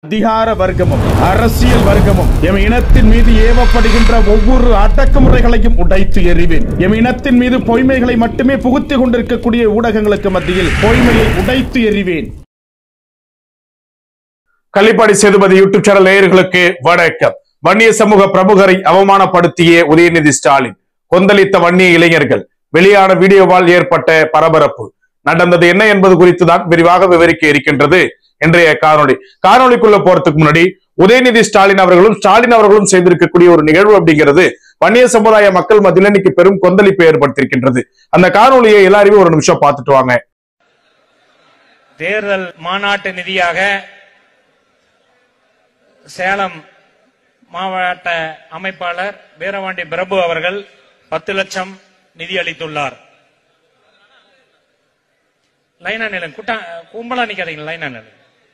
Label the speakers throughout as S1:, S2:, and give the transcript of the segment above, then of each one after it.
S1: அதிகார வர்க்கமும் அரசியல் வர்க்கமும் எம் இனத்தின் மீது ஏவப்படுகின்ற ஒவ்வொரு அடக்குமுறைகளையும் உடைத்து எறிவேன் எம் இனத்தின் மீது பொய்மைகளை மட்டுமே புகுத்திக் கொண்டிருக்கக்கூடிய ஊடகங்களுக்கு மத்தியில் பொய்மையை உடைத்து எறிவேன்
S2: கள்ளிப்பாடி சேதுபதி யூடியூப் சேனல் நேயர்களுக்கு வணக்கம் வன்னிய சமூக பிரமுகரை அவமானப்படுத்திய உதயநிதி ஸ்டாலின் கொந்தளித்த வன்னிய இளைஞர்கள் வெளியான வீடியோவால் ஏற்பட்ட பரபரப்பு நடந்தது என்ன என்பது குறித்து தான் விரிவாக விவரிக்க இருக்கின்றது இன்றைய காணொளி காணொளிக்குள்ள போறதுக்கு முன்னாடி உதயநிதி ஸ்டாலின் அவர்களும் ஸ்டாலின் அவர்களும் செய்திருக்கக்கூடிய ஒரு நிகழ்வு அப்படிங்கிறது வன்னிய சமுதாய மக்கள் மத்தியில் இன்னைக்கு பெரும் கொந்தளிப்பை ஏற்படுத்தியிருக்கின்றது அந்த காணொளியை எல்லாருமே ஒரு நிமிஷம் பார்த்துட்டு வாங்க
S3: தேர்தல் மாநாட்டு நிதியாக சேலம் மாவட்ட அமைப்பாளர் வீரவாண்டி பிரபு அவர்கள் பத்து லட்சம் நிதி அளித்துள்ளார் லைனா நிலம் குட்டா கும்பலா நிக்காதீங்க லைனா நிலம்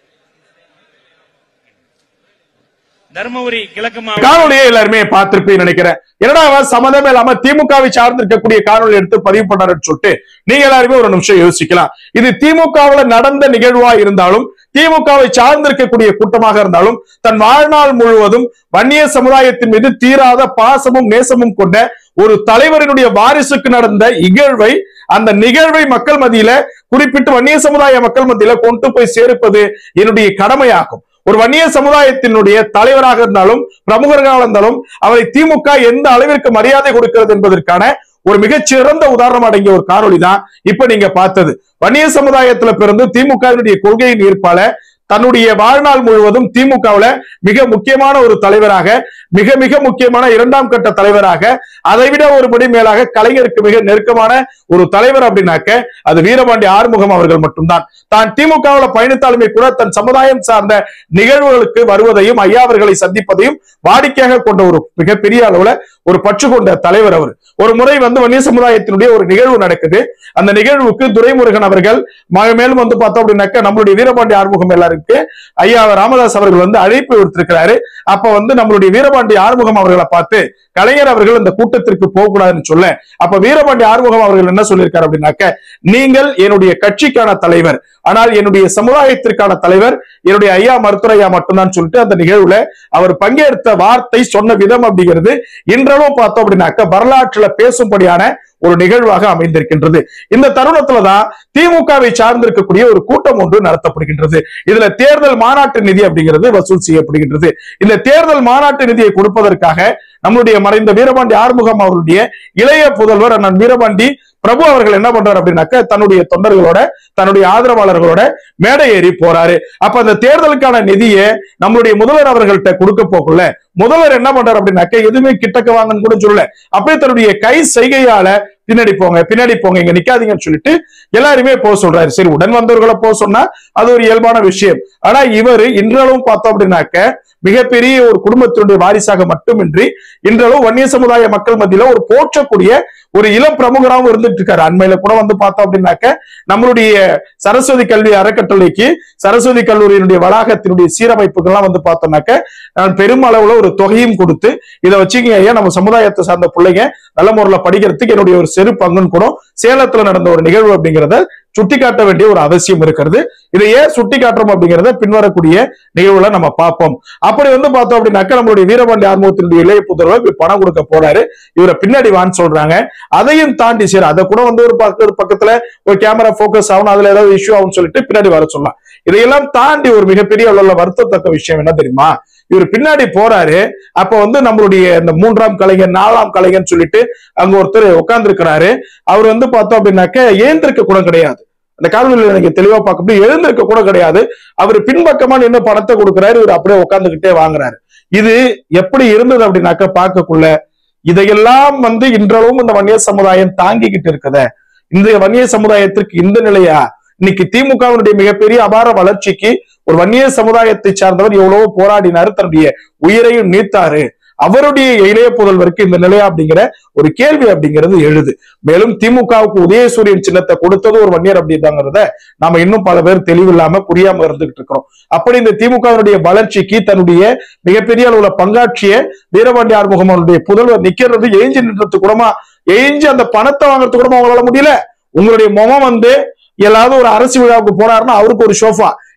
S3: தருமபுரி கிழக்கு மாவட்ட
S2: காணொலியை எல்லாருமே பார்த்திருப்பீங்கன்னு நினைக்கிறேன் என்னடா அவன் சம்மந்தமே இல்லாம திமுகவை சார்ந்து இருக்கக்கூடிய காணொலி எடுத்து பதிவு பண்ணாருன்னு சொல்லிட்டு நீங்க எல்லாருமே ஒரு நிமிஷம் யோசிக்கலாம் இது திமுகவுல நடந்த நிகழ்வா இருந்தாலும் திமுகவை சார்ந்து இருக்கக்கூடிய கூட்டமாக இருந்தாலும் தன் வாழ்நாள் முழுவதும் வன்னிய சமுதாயத்தின் மீது தீராத பாசமும் நேசமும் கொண்ட ஒரு தலைவரினுடைய வாரிசுக்கு நடந்த இகழ்வை அந்த நிகழ்வை மக்கள் மத்தியில குறிப்பிட்டு வன்னிய சமுதாய மக்கள் மத்தியில கொண்டு போய் சேர்ப்பது என்னுடைய கடமையாகும் ஒரு வன்னிய சமுதாயத்தினுடைய தலைவராக இருந்தாலும் பிரமுகர்களாக இருந்தாலும் அவரை திமுக எந்த அளவிற்கு மரியாதை கொடுக்கிறது என்பதற்கான ஒரு மிகச்சிறந்த உதாரணம் அடங்கிய ஒரு காணொளி தான் இப்ப நீங்க பார்த்தது வன்னிய சமுதாயத்துல பிறந்து திமுகவினுடைய கொள்கையின் ஈர்ப்பால தன்னுடைய வாழ்நாள் முழுவதும் திமுகவுல மிக முக்கியமான ஒரு தலைவராக மிக மிக முக்கியமான இரண்டாம் கட்ட தலைவராக அதைவிட ஒரு படி மேலாக கலைஞருக்கு மிக நெருக்கமான ஒரு தலைவர் அப்படின்னாக்க அது வீரபாண்டி ஆறுமுகம் அவர்கள் மட்டும்தான் தான் திமுகவுல பயணித்தாலுமே கூட தன் சமுதாயம் சார்ந்த நிகழ்வுகளுக்கு வருவதையும் ஐயா அவர்களை சந்திப்பதையும் வாடிக்கையாக கொண்ட ஒரு மிகப்பெரிய அளவுல ஒரு பற்று கொண்ட தலைவர் அவர் ஒரு முறை வந்து வன்னிய சமுதாயத்தினுடைய ஒரு நிகழ்வு நடக்குது அந்த நிகழ்வுக்கு துரைமுருகன் அவர்கள் ம- மேலும் வந்து பார்த்தோம் அப்படின்னாக்க நம்மளுடைய வீரபாண்டி ஆறுமுகம் எல்லாருக்கு ஐயா ராமதாஸ் அவர்கள் வந்து அழைப்பு விடுத்திருக்கிறாரு அப்ப வந்து நம்மளுடைய வீரபாண்டி ஆறுமுகம் அவர்களை பார்த்து கலைஞர் அவர்கள் இந்த கூட்டத்திற்கு போகக்கூடாதுன்னு சொல்ல அப்ப வீரபாண்டி ஆறுமுகம் அவர்கள் என்ன சொல்லியிருக்காரு அப்படின்னாக்க நீங்கள் என்னுடைய கட்சிக்கான தலைவர் ஆனால் என்னுடைய சமுதாயத்திற்கான தலைவர் என்னுடைய ஐயா மருத்துவர் ஐயா மட்டும்தான் சொல்லிட்டு அந்த நிகழ்வுல அவர் பங்கேற்ற வார்த்தை சொன்ன விதம் அப்படிங்கிறது இன்றளவும் பார்த்தோம் அப்படின்னாக்க வரலாற்றுல பேசும்படியான ஒரு நிகழ்வாக அமைந்திருக்கின்றது இந்த தருணத்துலதான் திமுகவை சார்ந்திருக்கக்கூடிய ஒரு கூட்டம் ஒன்று நடத்தப்படுகின்றது இதுல தேர்தல் மாநாட்டு நிதி அப்படிங்கிறது வசூல் செய்யப்படுகின்றது இந்த தேர்தல் மாநாட்டு நிதியை கொடுப்பதற்காக நம்முடைய மறைந்த வீரபாண்டி ஆறுமுகம் அவருடைய இளைய புதல்வர் அண்ணன் வீரபாண்டி பிரபு அவர்கள் என்ன பண்றாரு அப்படின்னாக்க தன்னுடைய தொண்டர்களோட தன்னுடைய ஆதரவாளர்களோட மேடை ஏறி போறாரு அப்ப அந்த தேர்தலுக்கான நிதியை நம்மளுடைய முதல்வர் அவர்கள்ட்ட கொடுக்க போக்குள்ள முதல்வர் என்ன பண்றாரு அப்படின்னாக்க எதுவுமே கிட்டக்க வாங்கன்னு கூட சொல்லல அப்படியே தன்னுடைய கை செய்கையால பின்னாடி போங்க பின்னாடி போங்க இங்க நிக்காதீங்கன்னு சொல்லிட்டு எல்லாருமே போக சொல்றாரு சரி உடன் வந்தவர்களை போக சொன்னா அது ஒரு இயல்பான விஷயம் ஆனா இவர் இன்றளவும் பார்த்தோம் அப்படின்னாக்க மிகப்பெரிய ஒரு குடும்பத்தினுடைய வாரிசாக மட்டுமின்றி இன்றளவும் வன்னிய சமுதாய மக்கள் மத்தியில ஒரு போற்றக்கூடிய ஒரு இளம் பிரமுகராகவும் இருந்துட்டு இருக்காரு அண்மையில கூட வந்து பார்த்தோம் அப்படின்னாக்க நம்மளுடைய சரஸ்வதி கல்வி அறக்கட்டளைக்கு சரஸ்வதி கல்லூரியினுடைய வளாகத்தினுடைய சீரமைப்புகள்லாம் வந்து பார்த்தோம்னாக்க நான் பெரும் அளவுல ஒரு தொகையும் கொடுத்து இதை வச்சுங்க ஐயா நம்ம சமுதாயத்தை சார்ந்த பிள்ளைங்க நல்ல முறையில படிக்கிறதுக்கு என்னுடைய ஒரு சிறு பங்குன்னு கூட சேலத்துல நடந்த ஒரு நிகழ்வு அப்படிங்கிறத சுட்டிக்காட்ட வேண்டிய ஒரு அவசியம் இருக்கிறது இதை ஏன் சுட்டி காட்டுறோம் அப்படிங்கிறத பின்வரக்கூடிய நிகழ்வுல நம்ம பார்ப்போம் அப்படி வந்து பார்த்தோம் அப்படின்னாக்க நம்மளுடைய வீரபாண்டி ஆர்மத்தினுடைய இளைய புதல்வர் இப்படி பணம் கொடுக்க போறாரு இவரை பின்னாடி வான்னு சொல்றாங்க அதையும் தாண்டி சரி அதை கூட வந்து ஒரு பக்க ஒரு பக்கத்துல ஒரு கேமரா போக்கஸ் ஆகணும் அதுல ஏதாவது இஷ்யூ ஆகும்னு சொல்லிட்டு பின்னாடி வர சொல்லலாம் இதையெல்லாம் தாண்டி ஒரு மிகப்பெரிய அளவுல வருத்தத்தக்க விஷயம் என்ன தெரியுமா இவர் பின்னாடி போறாரு அப்ப வந்து நம்மளுடைய இந்த மூன்றாம் கலைஞர் நாலாம் கலைஞர்னு சொல்லிட்டு அங்க ஒருத்தர் உட்கார்ந்து இருக்கிறாரு அவர் வந்து பார்த்தோம் அப்படின்னாக்க ஏந்திருக்க கூட கிடையாது அந்த காணொலியில நீங்க தெளிவா பார்க்க முடியும் எழுந்திருக்க கூட கிடையாது அவர் பின்பக்கமா நின்று பணத்தை கொடுக்கிறாரு இவர் அப்படியே உட்கார்ந்துகிட்டே வாங்குறாரு இது எப்படி இருந்தது அப்படின்னாக்க பார்க்கக்குள்ள இதையெல்லாம் வந்து இன்றளவும் இந்த வன்னிய சமுதாயம் தாங்கிக்கிட்டு இருக்குத இந்த வன்னிய சமுதாயத்திற்கு இந்த நிலையா இன்னைக்கு திமுகவினுடைய மிகப்பெரிய அபார வளர்ச்சிக்கு ஒரு வன்னிய சமுதாயத்தை சார்ந்தவர் எவ்வளவோ போராடினாரு தன்னுடைய உயிரையும் நீத்தாரு அவருடைய இளைய புதல்வருக்கு இந்த நிலையா அப்படிங்கிற ஒரு கேள்வி அப்படிங்கிறது எழுது மேலும் திமுகவுக்கு உதயசூரியன் சின்னத்தை கொடுத்தது ஒரு வன்னியர் அப்படிதாங்கிறத நாம இன்னும் பல பேர் தெளிவில்லாம புரியாம இருந்துகிட்டு இருக்கிறோம் அப்படி இந்த திமுகவினுடைய வளர்ச்சிக்கு தன்னுடைய மிகப்பெரிய அளவுல பங்காற்றிய வீரபாண்டி ஆறுமுகம் அவருடைய புதல்வர் நிக்கிறது ஏஞ்சி நின்றது கூடமா ஏஞ்சி அந்த பணத்தை வாங்குறது கூடமா அவங்களால முடியல உங்களுடைய முகம் வந்து எல்லாவது ஒரு அரசு விழாவுக்கு போறாருன்னா அவருக்கு ஒரு ஷோஃபா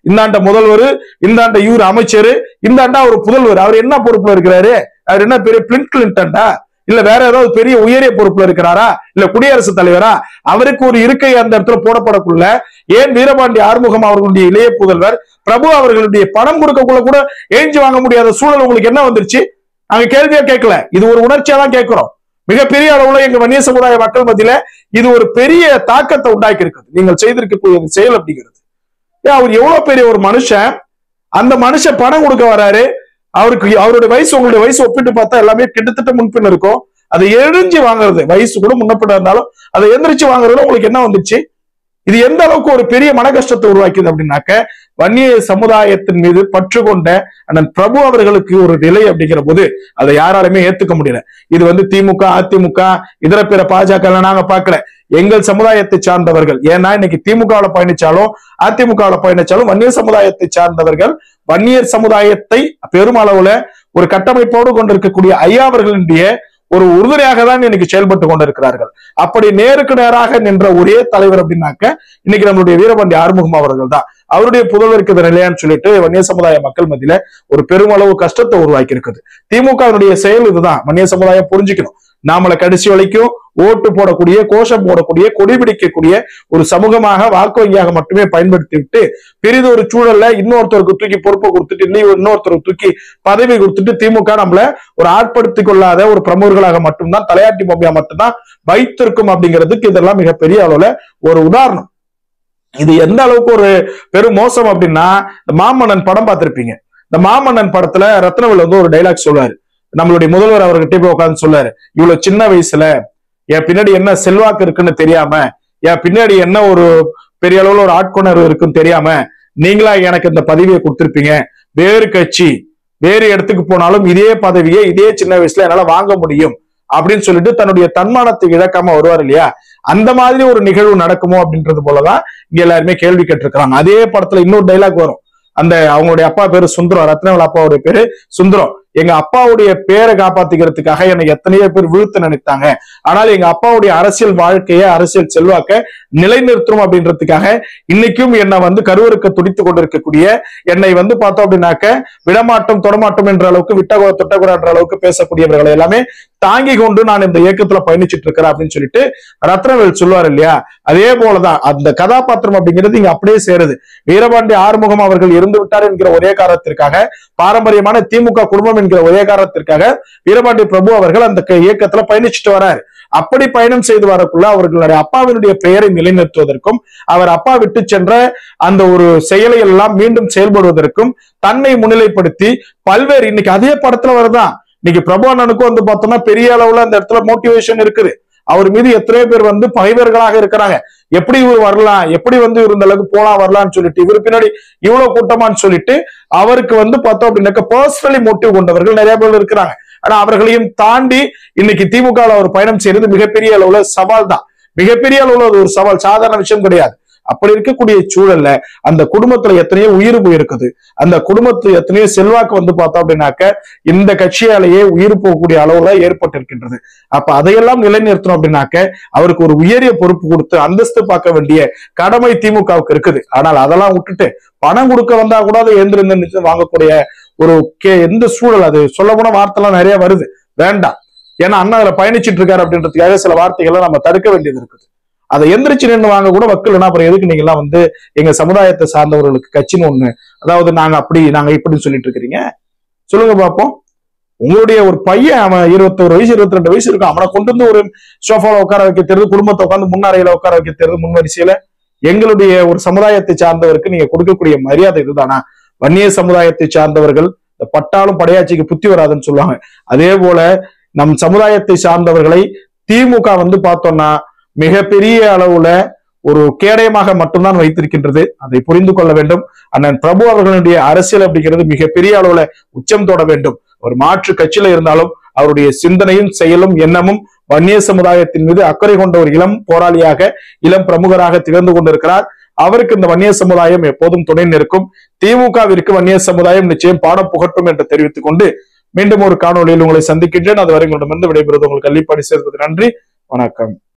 S2: இந்தாண்ட முதல்வர் இந்தாண்ட இவர் அமைச்சர் இந்தாண்டா ஒரு புதல்வர் அவர் என்ன பொறுப்புல இருக்கிறாரு அவர் என்ன பெரிய பிளின் கிளின்டன்டா இல்ல வேற ஏதாவது பெரிய உயரிய பொறுப்புல இருக்கிறாரா இல்ல குடியரசுத் தலைவரா அவருக்கு ஒரு இருக்கை அந்த இடத்துல போடப்படக்குள்ள ஏன் வீரபாண்டி ஆறுமுகம் அவர்களுடைய இளைய புதல்வர் பிரபு அவர்களுடைய பணம் கொடுக்கக்குள்ள கூட ஏஞ்சி வாங்க முடியாத சூழல் உங்களுக்கு என்ன வந்துருச்சு நாங்க கேள்வியா கேட்கல இது ஒரு உணர்ச்சியா தான் கேட்கிறோம் மிகப்பெரிய அளவுல எங்க வன்னிய சமுதாய மக்கள் மத்தியில இது ஒரு பெரிய தாக்கத்தை உண்டாக்கி இருக்குது நீங்கள் செய்திருக்கக்கூடிய இந்த செயல் அப்படிங்கிறது ஏன் அவர் எவ்வளவு பெரிய ஒரு மனுஷன் அந்த மனுஷன் பணம் கொடுக்க வராரு அவருக்கு அவருடைய வயசு உங்களுடைய வயசு ஒப்பிட்டு பார்த்தா எல்லாமே கிட்டத்தட்ட முன்பின் இருக்கும் அதை எழிஞ்சு வாங்குறது வயசு கூட முன்னப்பிட இருந்தாலும் அதை எந்திரிச்சு வாங்குறதுல உங்களுக்கு என்ன வந்துச்சு இது எந்த அளவுக்கு ஒரு பெரிய மன கஷ்டத்தை உருவாக்கியது அப்படின்னாக்க வன்னிய சமுதாயத்தின் மீது பற்று கொண்ட அண்ணன் பிரபு அவர்களுக்கு ஒரு நிலை அப்படிங்கிற போது அதை யாராலுமே ஏத்துக்க முடியல இது வந்து திமுக அதிமுக இதர பிற பாஜக ல நாங்க பார்க்கல எங்கள் சமுதாயத்தை சார்ந்தவர்கள் ஏன்னா இன்னைக்கு திமுகவுல பயணிச்சாலும் அதிமுகவுல பயணிச்சாலும் வன்னியர் சமுதாயத்தை சார்ந்தவர்கள் வன்னியர் சமுதாயத்தை பெருமளவுல ஒரு கட்டமைப்போடு கொண்டிருக்கக்கூடிய ஐயா அவர்களுடைய ஒரு உறுதுணையாக தான் இன்னைக்கு செயல்பட்டு கொண்டிருக்கிறார்கள் அப்படி நேருக்கு நேராக நின்ற ஒரே தலைவர் அப்படின்னாக்க இன்னைக்கு நம்மளுடைய வீரபாண்டி ஆறுமுகம் அவர்கள் தான் அவருடைய புதல்வருக்கு இது நிலையான்னு சொல்லிட்டு வன்னிய சமுதாய மக்கள் மத்தியில ஒரு பெருமளவு கஷ்டத்தை உருவாக்கி இருக்குது திமுகவினுடைய செயல் இதுதான் வன்னிய சமுதாயம் புரிஞ்சுக்கணும் நாமளை கடைசி வரைக்கும் ஓட்டு போடக்கூடிய கோஷம் போடக்கூடிய கொடி பிடிக்கக்கூடிய ஒரு சமூகமாக வாக்கு வங்கியாக மட்டுமே பயன்படுத்தி விட்டு பெரிது ஒரு சூழல்ல இன்னொருத்தருக்கு தூக்கி பொறுப்பை கொடுத்துட்டு இல்லை இன்னொருத்தருக்கு தூக்கி பதவி கொடுத்துட்டு திமுக நம்மள ஒரு ஆட்படுத்திக் கொள்ளாத ஒரு பிரமுகர்களாக மட்டும்தான் தலையாட்டி பொம்மையா மட்டும்தான் வைத்திருக்கும் அப்படிங்கிறதுக்கு இதெல்லாம் மிகப்பெரிய அளவுல ஒரு உதாரணம் இது எந்த அளவுக்கு ஒரு பெரும் மோசம் அப்படின்னா இந்த மாமன்னன் படம் பார்த்திருப்பீங்க இந்த மாமன்னன் படத்துல ரத்னவேல் வந்து ஒரு டைலாக் சொல்லுவாரு நம்மளுடைய முதல்வர் அவர்கிட்ட போய் உட்கார்ந்து சொல்றாரு இவ்வளவு சின்ன வயசுல என் பின்னாடி என்ன செல்வாக்கு இருக்குன்னு தெரியாம என் பின்னாடி என்ன ஒரு பெரிய அளவுல ஒரு ஆட்கொணர்வு இருக்குன்னு தெரியாம நீங்களா எனக்கு இந்த பதவியை கொடுத்திருப்பீங்க வேறு கட்சி வேறு இடத்துக்கு போனாலும் இதே பதவியை இதே சின்ன வயசுல என்னால வாங்க முடியும் அப்படின்னு சொல்லிட்டு தன்னுடைய தன்மானத்தை இழக்காம வருவார் இல்லையா அந்த மாதிரி ஒரு நிகழ்வு நடக்குமோ அப்படின்றது போலதான் இங்க எல்லாருமே கேள்வி கேட்டிருக்கிறாங்க அதே படத்துல இன்னொரு டைலாக் வரும் அந்த அவங்களுடைய அப்பா பேரு சுந்தரம் ரத்னவேல் அப்பாவுடைய பேரு சுந்தரம் எங்க அப்பாவுடைய பேரை காப்பாத்திக்கிறதுக்காக என்னை எத்தனையோ பேர் வீழ்த்த நினைத்தாங்க ஆனால் எங்க அப்பாவுடைய அரசியல் வாழ்க்கைய அரசியல் செல்வாக்க நிலைநிறுத்தணும் அப்படின்றதுக்காக இன்னைக்கும் என்னை வந்து கருவறுக்க துடித்து கொண்டிருக்கக்கூடிய என்னை வந்து பார்த்தோம் அப்படின்னாக்க விடமாட்டம் தொடமாட்டம் என்ற அளவுக்கு விட்டகோ தொட்டகுற என்ற அளவுக்கு பேசக்கூடியவர்களை எல்லாமே தாங்கி கொண்டு நான் இந்த இயக்கத்துல பயணிச்சிட்டு இருக்கிறேன் அப்படின்னு சொல்லிட்டு ரத்னவேல் சொல்லுவார் இல்லையா அதே போலதான் அந்த கதாபாத்திரம் அப்படிங்கிறது இங்க அப்படியே சேருது வீரபாண்டி ஆறுமுகம் அவர்கள் இருந்து விட்டார் என்கிற ஒரே காரணத்திற்காக பாரம்பரியமான திமுக குடும்பம் என்கிற ஒரே காரணத்திற்காக வீரபாண்டி பிரபு அவர்கள் அந்த க- இயக்கத்துல பயணிச்சுட்டு வராரு அப்படி பயணம் செய்து வரக்குள்ள அவர்களுடைய அப்பாவினுடைய பெயரை நிலைநிறுத்துவதற்கும் அவர் அப்பா விட்டு சென்ற அந்த ஒரு செயலை எல்லாம் மீண்டும் செயல்படுவதற்கும் தன்னை முன்னிலைப்படுத்தி பல்வேறு இன்னைக்கு அதே படத்துல வருதான் இன்னைக்கு பிரபு அண்ணனுக்கும் வந்து பார்த்தோம்னா பெரிய அளவுல அந்த இடத்துல மோட்டிவேஷன் இருக்குது அவர் மீது எத்தனையோ பேர் வந்து பகைவர்களாக இருக்கிறாங்க எப்படி இவர் வரலாம் எப்படி வந்து இவர் இந்த அளவுக்கு போலாம் வரலாம்னு சொல்லிட்டு இவர் பின்னாடி இவ்வளவு கூட்டமான்னு சொல்லிட்டு அவருக்கு வந்து பார்த்தோம் அப்படின்னாக்க பர்சனலி மோட்டிவ் கொண்டவர்கள் நிறைய பேர் இருக்கிறாங்க ஆனா அவர்களையும் தாண்டி இன்னைக்கு திமுக ல அவர் பயணம் செய்யறது மிகப்பெரிய அளவுல சவால் தான் மிகப்பெரிய அளவுல அது ஒரு சவால் சாதாரண விஷயம் கிடையாது அப்படி இருக்கக்கூடிய சூழல்ல அந்த குடும்பத்துல எத்தனையோ உயிர் போயிருக்குது அந்த குடும்பத்துல எத்தனையோ செல்வாக்கு வந்து பார்த்தோம் அப்படின்னாக்க இந்த கட்சியாலேயே உயிர் போகக்கூடிய அளவுல ஏற்பட்டிருக்கின்றது அப்ப அதையெல்லாம் நிலைநிறுத்தணும் அப்படின்னாக்க அவருக்கு ஒரு உயரிய பொறுப்பு கொடுத்து அந்தஸ்து பார்க்க வேண்டிய கடமை திமுகவுக்கு இருக்குது ஆனால் அதெல்லாம் விட்டுட்டு பணம் கொடுக்க வந்தா கூட அதை எழுந்திருந்து வாங்கக்கூடிய ஒரு கே எந்த சூழல் அது சொல்ல போன வார்த்தைலாம் நிறைய வருது வேண்டாம் ஏன்னா அண்ணா அதுல பயணிச்சிட்டு இருக்காரு அப்படின்றதுக்காக சில வார்த்தைகளை நம்ம தடுக்க வேண்டியது இருக்குது அதை எந்திரிச்சு நின்று வாங்க கூட வக்கல்னா அப்புறம் எதுக்கு நீங்க எல்லாம் வந்து எங்க சமுதாயத்தை சார்ந்தவர்களுக்கு கட்சின்னு ஒண்ணு அதாவது நாங்க அப்படி நாங்க இப்படின்னு சொல்லிட்டு இருக்கிறீங்க சொல்லுங்க பாப்போம் உங்களுடைய ஒரு பையன் அவன் இருபத்தோரு வயசு இருபத்தி ரெண்டு வயசு இருக்கும் அவனை கொண்டு வந்து ஒரு சோஃபால உட்கார வைக்க தெரியுது குடும்பத்தை உட்காந்து முன்னறையில உட்கார வைக்க தெரியுது முன் வரிசையில எங்களுடைய ஒரு சமுதாயத்தை சார்ந்தவருக்கு நீங்க கொடுக்கக்கூடிய மரியாதை இதுதானா வன்னிய சமுதாயத்தை சார்ந்தவர்கள் இந்த பட்டாலும் படையாட்சிக்கு புத்தி வராதுன்னு சொல்லுவாங்க அதே போல நம் சமுதாயத்தை சார்ந்தவர்களை திமுக வந்து பார்த்தோம்னா மிகப்பெரிய அளவுல ஒரு கேடயமாக மட்டும்தான் வைத்திருக்கின்றது அதை புரிந்து கொள்ள வேண்டும் அண்ணன் பிரபு அவர்களுடைய அரசியல் அப்படிங்கிறது மிகப்பெரிய அளவுல உச்சம் தொட வேண்டும் ஒரு மாற்று கட்சியில இருந்தாலும் அவருடைய சிந்தனையும் செயலும் எண்ணமும் வன்னிய சமுதாயத்தின் மீது அக்கறை கொண்ட ஒரு இளம் போராளியாக இளம் பிரமுகராக திகழ்ந்து கொண்டிருக்கிறார் அவருக்கு இந்த வன்னிய சமுதாயம் எப்போதும் துணை நிற்கும் திமுகவிற்கு வன்னிய சமுதாயம் நிச்சயம் பாடம் புகட்டும் என்று தெரிவித்துக் கொண்டு மீண்டும் ஒரு காணொளியில் உங்களை சந்திக்கின்றேன் அதுவரை உங்களிடமிருந்து விடைபெறுவது உங்களுக்கு கள்ளிப்பாடி சேர்ப்பது நன்றி வணக்கம்